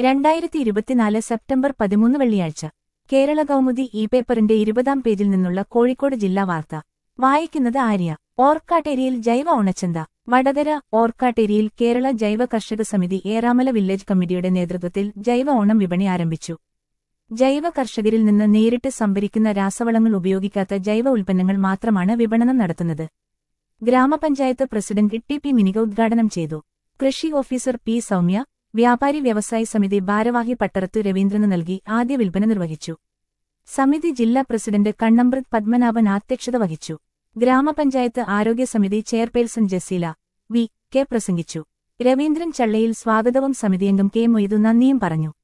രണ്ടായിരത്തി ഇരുപത്തിനാല് സെപ്റ്റംബർ പതിമൂന്ന് വെള്ളിയാഴ്ച കേരള കൗമുദി ഇ പേപ്പറിന്റെ ഇരുപതാം പേജിൽ നിന്നുള്ള കോഴിക്കോട് ജില്ലാ വാർത്ത വായിക്കുന്നത് ആര്യ ഓർക്കാട്ടേരിയിൽ ജൈവ ഓണച്ചന്ത വടകര ഓർക്കാട്ടേരിയിൽ കേരള ജൈവ കർഷക സമിതി ഏറാമല വില്ലേജ് കമ്മിറ്റിയുടെ നേതൃത്വത്തിൽ ജൈവ ഓണം വിപണി ആരംഭിച്ചു ജൈവ കർഷകരിൽ നിന്ന് നേരിട്ട് സംഭരിക്കുന്ന രാസവളങ്ങൾ ഉപയോഗിക്കാത്ത ജൈവ ഉൽപ്പന്നങ്ങൾ മാത്രമാണ് വിപണനം നടത്തുന്നത് ഗ്രാമപഞ്ചായത്ത് പ്രസിഡന്റ് ടി പി മിനിക ഉദ്ഘാടനം ചെയ്തു കൃഷി ഓഫീസർ പി സൗമ്യ വ്യാപാരി വ്യവസായി സമിതി ഭാരവാഹി പട്ടറത്ത് രവീന്ദ്രന് നൽകി ആദ്യ വിൽപ്പന നിർവഹിച്ചു സമിതി ജില്ലാ പ്രസിഡന്റ് കണ്ണമ്പ്രത് പത്മനാഭൻ അധ്യക്ഷത വഹിച്ചു ഗ്രാമപഞ്ചായത്ത് ആരോഗ്യ സമിതി ചെയർപേഴ്സൺ ജസീല വി കെ പ്രസംഗിച്ചു രവീന്ദ്രൻ ചള്ളയിൽ സ്വാഗതവും സമിതിയംഗം കെ മൊയ്തു നന്ദിയും പറഞ്ഞു